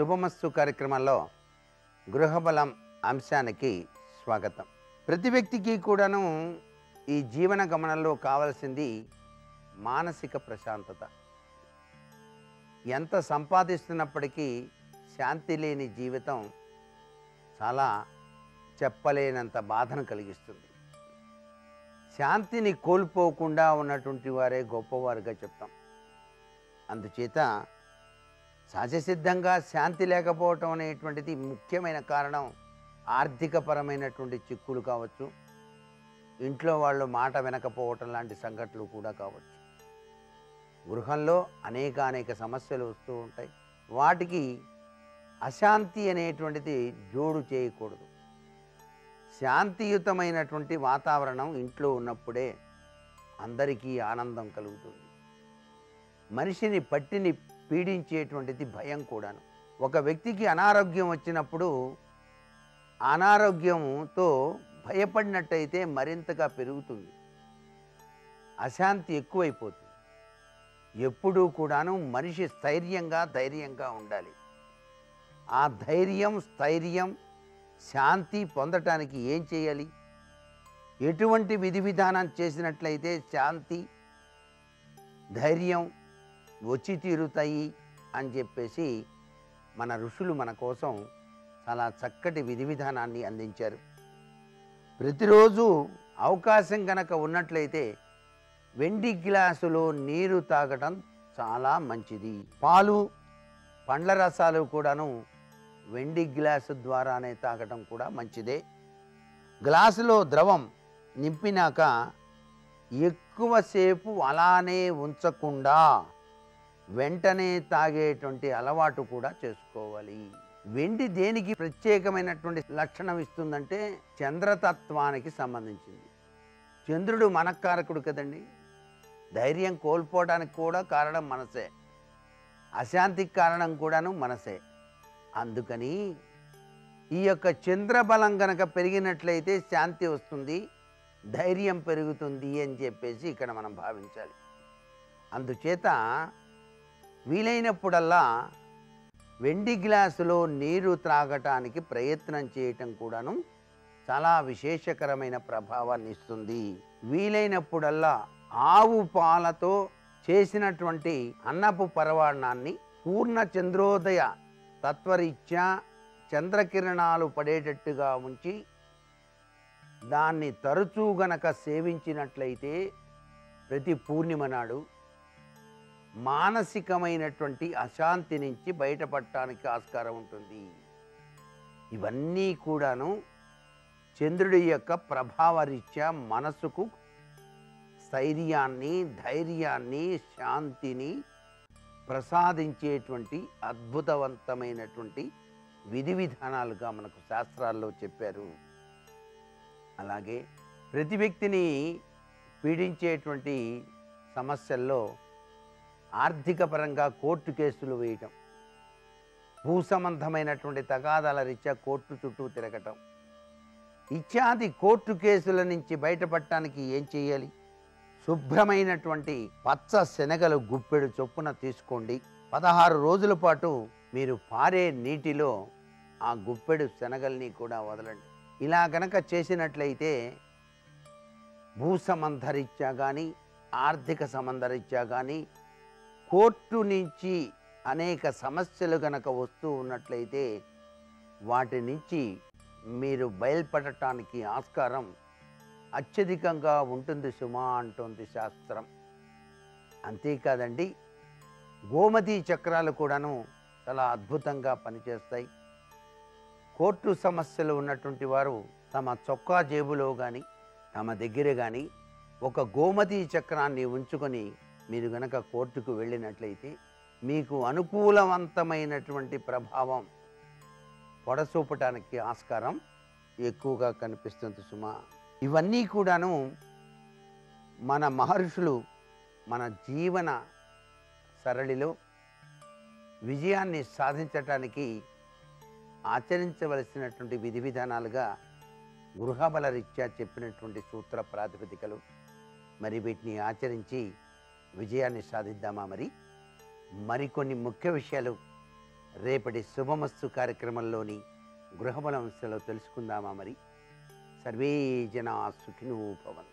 శుభమస్తు కార్యక్రమంలో గృహబలం అంశానికి స్వాగతం ప్రతి వ్యక్తికి కూడాను ఈ జీవన గమనంలో కావలసింది మానసిక ప్రశాంతత ఎంత సంపాదిస్తున్నప్పటికీ శాంతి లేని జీవితం చాలా చెప్పలేనంత బాధను కలిగిస్తుంది శాంతిని కోల్పోకుండా ఉన్నటువంటి వారే గొప్పవారుగా చెప్తాం అందుచేత సహజసిద్ధంగా శాంతి లేకపోవటం అనేటువంటిది ముఖ్యమైన కారణం ఆర్థికపరమైనటువంటి చిక్కులు కావచ్చు ఇంట్లో వాళ్ళు మాట వినకపోవటం లాంటి సంఘటనలు కూడా కావచ్చు గృహంలో అనేక అనేక సమస్యలు వస్తూ ఉంటాయి వాటికి అశాంతి అనేటువంటిది జోడు చేయకూడదు శాంతియుతమైనటువంటి వాతావరణం ఇంట్లో ఉన్నప్పుడే అందరికీ ఆనందం కలుగుతుంది మనిషిని పట్టిని పీడించేటువంటిది భయం కూడాను ఒక వ్యక్తికి అనారోగ్యం వచ్చినప్పుడు అనారోగ్యంతో భయపడినట్టయితే మరింతగా పెరుగుతుంది అశాంతి ఎక్కువైపోతుంది ఎప్పుడూ కూడాను మనిషి స్థైర్యంగా ధైర్యంగా ఉండాలి ఆ ధైర్యం స్థైర్యం శాంతి పొందటానికి ఏం చేయాలి ఎటువంటి విధి విధానం చేసినట్లయితే శాంతి ధైర్యం వచ్చి తీరుతాయి అని చెప్పేసి మన ఋషులు మన కోసం చాలా చక్కటి విధి విధానాన్ని అందించారు ప్రతిరోజు అవకాశం కనుక ఉన్నట్లయితే వెండి గ్లాసులో నీరు తాగటం చాలా మంచిది పాలు పండ్ల రసాలు కూడాను వెండి గ్లాసు ద్వారానే తాగటం కూడా మంచిదే గ్లాసులో ద్రవం నింపినాక ఎక్కువసేపు అలానే ఉంచకుండా వెంటనే తాగేటువంటి అలవాటు కూడా చేసుకోవాలి వెండి దేనికి ప్రత్యేకమైనటువంటి లక్షణం ఇస్తుందంటే చంద్రతత్వానికి సంబంధించింది చంద్రుడు మనకారకుడు కదండి ధైర్యం కోల్పోవడానికి కూడా కారణం మనసే అశాంతికి కారణం కూడాను మనసే అందుకని ఈ యొక్క చంద్రబలం గనక పెరిగినట్లయితే శాంతి వస్తుంది ధైర్యం పెరుగుతుంది అని చెప్పేసి ఇక్కడ మనం భావించాలి అందుచేత వీలైనప్పుడల్లా వెండి గ్లాసులో నీరు త్రాగటానికి ప్రయత్నం చేయటం కూడాను చాలా విశేషకరమైన ప్రభావాన్ని ఇస్తుంది వీలైనప్పుడల్లా ఆవు పాలతో చేసినటువంటి అన్నపు పరవాణాన్ని పూర్ణ చంద్రోదయ తత్వరీత్యా చంద్రకిరణాలు పడేటట్టుగా ఉంచి దాన్ని తరచూ గనక సేవించినట్లయితే ప్రతి పూర్ణిమ నాడు మానసికమైనటువంటి అశాంతి నుంచి బయటపడటానికి ఆస్కారం ఉంటుంది ఇవన్నీ కూడాను చంద్రుడి యొక్క ప్రభావరీత్యా మనసుకు స్థైర్యాన్ని ధైర్యాన్ని శాంతిని ప్రసాదించేటువంటి అద్భుతవంతమైనటువంటి విధి విధానాలుగా మనకు శాస్త్రాల్లో చెప్పారు అలాగే ప్రతి వ్యక్తిని పీడించేటువంటి సమస్యల్లో ఆర్థిక పరంగా కోర్టు కేసులు వేయటం భూ సంబంధమైనటువంటి తగాదాల రీత్యా కోర్టు చుట్టూ తిరగటం ఇత్యాది కోర్టు కేసుల నుంచి బయటపడటానికి ఏం చేయాలి శుభ్రమైనటువంటి పచ్చ శనగలు గుప్పెడు చొప్పున తీసుకోండి పదహారు రోజుల పాటు మీరు పారే నీటిలో ఆ గుప్పెడు శనగల్ని కూడా వదలండి ఇలా గనక చేసినట్లయితే భూ సంబంధరీత్యా కానీ ఆర్థిక సంబంధరీత్యా కానీ కోర్టు నుంచి అనేక సమస్యలు గనక వస్తూ ఉన్నట్లయితే వాటి నుంచి మీరు బయల్పడటానికి ఆస్కారం అత్యధికంగా ఉంటుంది సుమా అంటోంది శాస్త్రం అంతేకాదండి గోమతి చక్రాలు కూడాను చాలా అద్భుతంగా పనిచేస్తాయి కోర్టు సమస్యలు ఉన్నటువంటి వారు తమ చొక్కా జేబులో కానీ తమ దగ్గర కానీ ఒక గోమతి చక్రాన్ని ఉంచుకొని మీరు గనక కోర్టుకు వెళ్ళినట్లయితే మీకు అనుకూలవంతమైనటువంటి ప్రభావం పొడసూపటానికి ఆస్కారం ఎక్కువగా కనిపిస్తుంది సుమా ఇవన్నీ కూడాను మన మహర్షులు మన జీవన సరళిలో విజయాన్ని సాధించటానికి ఆచరించవలసినటువంటి విధి విధానాలుగా గృహబల రీత్యా చెప్పినటువంటి సూత్ర ప్రాతిపదికలు మరి వీటిని ఆచరించి విజయాన్ని సాధిద్దామా మరి మరికొన్ని ముఖ్య విషయాలు రేపటి శుభమస్తు కార్యక్రమంలోని గృహబల అంశంలో తెలుసుకుందామా మరి సర్వే జనా సుఖినో భవంతు